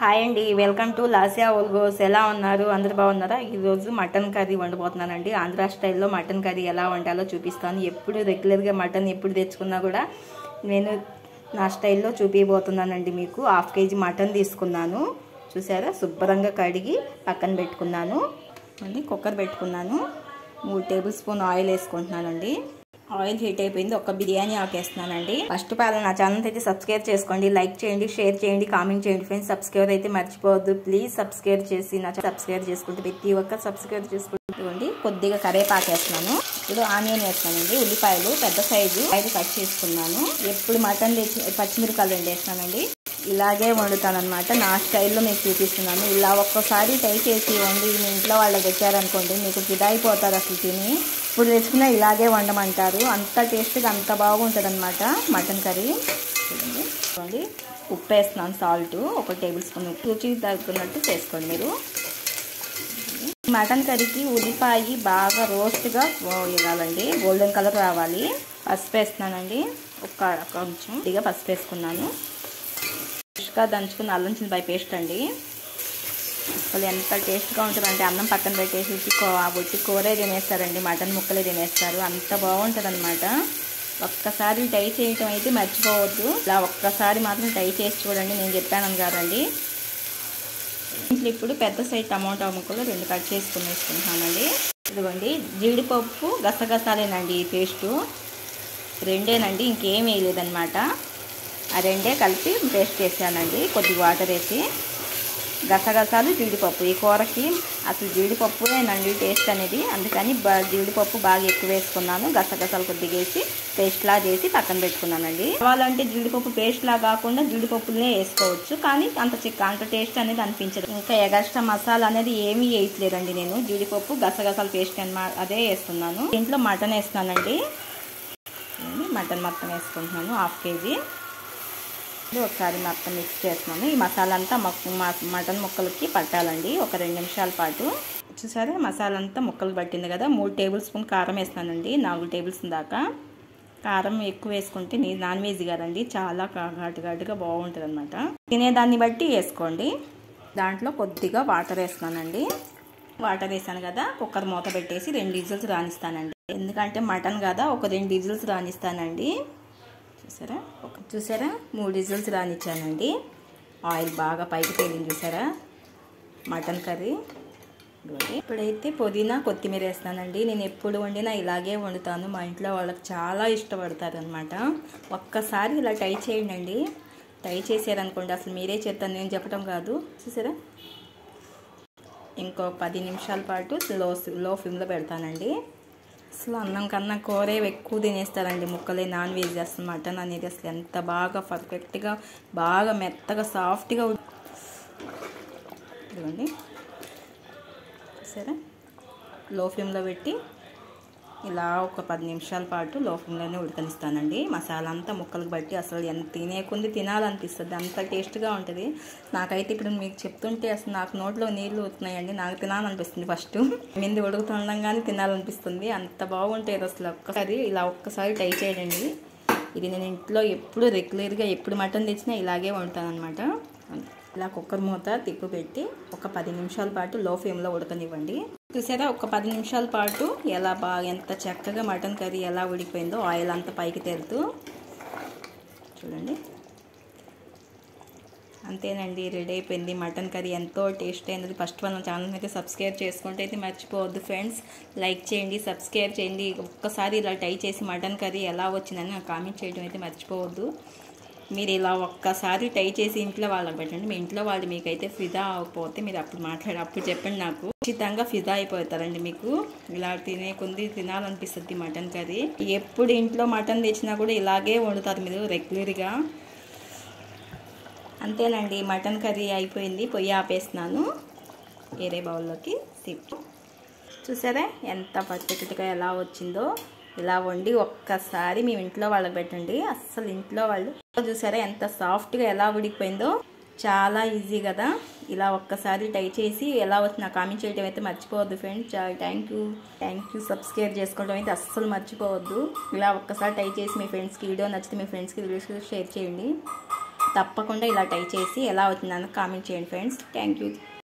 hi అండి welcome to లాసియా ఓల్గోస్ ఎలా ఉన్నారు అందరు బాగున్నారా ఈరోజు మటన్ కర్రీ వండబోతున్నానండి ఆంధ్ర స్టైల్లో మటన్ కర్రీ ఎలా వండాలో చూపిస్తాను ఎప్పుడు రెగ్యులర్గా మటన్ ఎప్పుడు తెచ్చుకున్నా కూడా నేను నా స్టైల్లో చూపించబోతున్నానండి మీకు హాఫ్ కేజీ మటన్ తీసుకున్నాను చూసారా శుభ్రంగా కడిగి పక్కన పెట్టుకున్నాను మళ్ళీ కుక్కర్ పెట్టుకున్నాను మూడు టేబుల్ స్పూన్ ఆయిల్ వేసుకుంటున్నానండి ఆయిల్ హీట్ అయిపోయింది ఒక బిర్యానీ ఆకేస్తున్నానండి ఫస్ట్ పాల నా ఛానల్ అయితే సబ్స్క్రైబ్ చేసుకోండి లైక్ చేయండి షేర్ చేయండి కామెంట్ చేయండి ఫ్రెండ్స్ సబ్స్క్రైబ్ అయితే మర్చిపోవద్దు ప్లీజ్ సబ్స్క్రైబ్ చేసి నా సబ్స్క్రైబ్ చేసుకుంటే ప్రతి ఒక్క సబ్స్క్రైబ్ చేసుకుంటుంది కొద్దిగా కరేపాకు వేస్తున్నాను ఇప్పుడు ఆనియన్ వేస్తానండి ఉల్లిపాయలు పెద్ద సైజు ఐదు కట్ చేసుకున్నాను ఎప్పుడు మటన్ తెచ్చి పచ్చిమిరకాయలు రెండు వేస్తానండి ఇలాగే వండుతాను అనమాట నా స్టైల్లో మీకు చూపిస్తున్నాను ఇలా ఒక్కసారి ట్రై చేసి వండి మీ ఇంట్లో వాళ్ళకి తెచ్చారనుకోండి మీకు ఫిదా అయిపోతారు అసలు తిని ఇప్పుడు తెచ్చుకున్న ఇలాగే వండమంటారు అంత టేస్ట్గా అంత బాగుంటుంది అనమాట మటన్ కర్రీ చూడండి చూడండి ఉప్పు వేస్తున్నాను సాల్ట్ ఒక టేబుల్ స్పూన్ ఉప్పు రుచికి తగ్గుతున్నట్టు చేసుకోండి మీరు మటన్ కర్రీకి ఉల్లిపాయ బాగా రోస్ట్గా వేయాలండి గోల్డెన్ కలర్ రావాలి పసుపు వేస్తున్నానండి ఒక కొంచెం ఇదిగా పసుపు వేసుకున్నాను ఫ్రెష్గా దంచుకున్న అల్లం చిన్నపాయ పేస్ట్ అండి అసలు ఎంత టేస్ట్గా ఉంటుందంటే అన్నం పక్కన పెట్టేసి బొట్టి కూరే తినేస్తారండి మటన్ ముక్కలే తినేస్తారు అంత బాగుంటుంది అనమాట ఒక్కసారి ట్రై చేయటం అయితే మర్చిపోవద్దు ఇలా ఒక్కసారి మాత్రం ట్రై చేసి చూడండి నేను చెప్పాను కదండి ఇంట్లో ఇప్పుడు పెద్ద సైజ్ టమాటా ముక్కలు రెండు కట్ చేసుకుని వేసుకుంటున్నానండి ఇదిగోండి జీడిపప్పు గసగసాలేనండి ఈ పేస్టు రెండేనండి ఇంకేం వేయలేదన్నమాట ఆ రెండే కలిపి పేస్ట్ చేశానండి కొద్ది వాటర్ వేసి గసగసాలు జీడిపప్పు ఈ కూరకి అసలు జీడిపప్పునేనండి టేస్ట్ అనేది అందుకని జీడిపప్పు బాగా ఎక్కువ వేసుకున్నాను గసగసాలు కొద్దిగా వేసి పేస్ట్లా చేసి పక్కన పెట్టుకున్నానండి కావాలంటే జీడిపప్పు పేస్ట్లా కాకుండా జీడిపప్పులనే వేసుకోవచ్చు కానీ అంత చిక్క అంత టేస్ట్ అనేది అనిపించదు ఇంకా ఎగస్ట్రా మసాలా అనేది ఏమీ వేయట్లేదండి నేను జీడిపప్పు గసగసాల పేస్ట్ అనమాట అదే వేస్తున్నాను ఇంట్లో మటన్ వేస్తున్నానండి మటన్ మొత్తం వేసుకుంటున్నాను హాఫ్ కేజీ ఒకసారి మొత్తం మిక్స్ చేస్తున్నాను ఈ మసాలా అంతా మటన్ ముక్కలకి పట్టాలండి ఒక రెండు నిమిషాల పాటు చూసారా మసాలా అంతా ముక్కలు పట్టింది కదా మూడు టేబుల్ స్పూన్ కారం వేస్తానండి నాలుగు టేబుల్ స్పూన్ దాకా కారం ఎక్కువ వేసుకుంటే నీ నాన్ వెజ్ కదండి చాలా ఘాటు ఘాటుగా బాగుంటుంది అనమాట తినేదాన్ని బట్టి వేసుకోండి దాంట్లో కొద్దిగా వాటర్ వేస్తున్నానండి వాటర్ వేసాను కదా కుక్కర్ మూత పెట్టేసి రెండు విజిల్స్ రానిస్తానండి ఎందుకంటే మటన్ కదా ఒక రెండు విజిల్స్ రానిస్తానండి చూసారా ఒక చూసారా మూడు విజిల్స్ రానిచ్చానండి ఆయిల్ బాగా పైకి తేలింది చూసారా మటన్ కర్రీ ఇప్పుడైతే పుదీనా కొత్తిమీర వేస్తానండి నేను ఎప్పుడు వండినా ఇలాగే వండుతాను మా ఇంట్లో వాళ్ళకి చాలా ఇష్టపడతారు అనమాట ఒక్కసారి ఇలా ట్రై చేయండి అండి ట్రై చేశారనుకోండి అసలు మీరే చేస్తాను నేను చెప్పడం కాదు చూసారా ఇంకో పది నిమిషాల పాటు లో లో ఫ్లేమ్లో పెడతానండి అసలు అన్నం కన్నా కూరే ఎక్కువ తినేస్తారండి ముక్కలే నాన్ వెజ్ అసలు మటన్ అనేది అసలు ఎంత బాగా పర్ఫెక్ట్గా బాగా మెత్తగా సాఫ్ట్గా ఇదిగోండి సరే లో ఫ్లేమ్లో పెట్టి ఇలా ఒక పది నిమిషాల పాటు లో ఫ్లేమ్లోనే ఉడకనిస్తానండి మసాలా అంతా ముక్కలకు బట్టి అసలు ఎంత తినేకుంది తినాలనిపిస్తుంది అంత టేస్ట్గా ఉంటుంది నాకైతే ఇప్పుడు మీకు చెప్తుంటే అసలు నాకు నోట్లో నీళ్ళు వస్తున్నాయండి నాకు తినాలనిపిస్తుంది ఫస్ట్ మింది ఉడుకుతుండగానే తినాలనిపిస్తుంది అంత బాగుంటుంది అసలు ఒక్కసారి ఇలా ఒక్కసారి ట్రై చేయండి ఇది నేను ఇంట్లో ఎప్పుడు రెగ్యులర్గా ఎప్పుడు మటన్ తెచ్చినా ఇలాగే వండుతాను అనమాట ఇలా కుక్కర్ మూత తిప్పు పెట్టి ఒక పది నిమిషాల పాటు లో ఫ్లేమ్లో ఉడకనివ్వండి చూసారా ఒక పది నిమిషాల పాటు ఎలా బాగా ఎంత చక్కగా మటన్ కర్రీ ఎలా ఉడికిపోయిందో ఆయిల్ అంతా పైకి తేలుతూ చూడండి అంతేనండి రెడీ అయిపోయింది మటన్ కర్రీ ఎంతో టేస్ట్ అయినది ఫస్ట్ వన్ ఛానల్ అయితే సబ్స్క్రైబ్ చేసుకుంటే అయితే మర్చిపోవద్దు ఫ్రెండ్స్ లైక్ చేయండి సబ్స్క్రైబ్ చేయండి ఒక్కసారి ఇలా ట్రై చేసి మటన్ కర్రీ ఎలా వచ్చిందని నాకు కామెంట్ చేయడం అయితే మర్చిపోవద్దు మీరు ఇలా ఒక్కసారి ట్రై చేసి ఇంట్లో వాళ్ళకి పెట్టండి మీ ఇంట్లో వాళ్ళు మీకైతే ఫిదా అవ్వకపోతే మీరు అప్పుడు మాట్లాడి అప్పుడు చెప్పండి నాకు ఖచ్చితంగా ఫిదా అయిపోతారండి మీకు ఇలా తినే కొంది తినాలనిపిస్తుంది మటన్ కర్రీ ఎప్పుడు ఇంట్లో మటన్ తెచ్చినా కూడా ఇలాగే వండుతారు మీరు రెగ్యులర్గా అంతేనండి మటన్ కర్రీ అయిపోయింది పొయ్యి ఆపేస్తున్నాను వేరే బౌల్లోకి సిప్ చూసారా ఎంత పర్ఫెక్ట్గా ఎలా వచ్చిందో ఇలా వండి ఒక్కసారి మీ ఇంట్లో వాళ్ళకి పెట్టండి అస్సలు ఇంట్లో వాళ్ళు చూసారా ఎంత సాఫ్ట్గా ఎలా ఉడికిపోయిందో చాలా ఈజీ కదా ఇలా ఒక్కసారి ట్రై చేసి ఎలా వచ్చిన కామెంట్ చేయడం అయితే మర్చిపోవద్దు friends thank you thank you subscribe చేసుకోవడం అయితే అస్సలు మర్చిపోవద్దు ఇలా ఒక్కసారి ట్రై చేసి మీ ఫ్రెండ్స్కి వీడియో నచ్చితే మీ ఫ్రెండ్స్కి రిలేషన్స్ షేర్ చేయండి తప్పకుండా ఇలా ట్రై చేసి ఎలా అవుతుందని కామెంట్ చేయండి ఫ్రెండ్స్ థ్యాంక్ యూ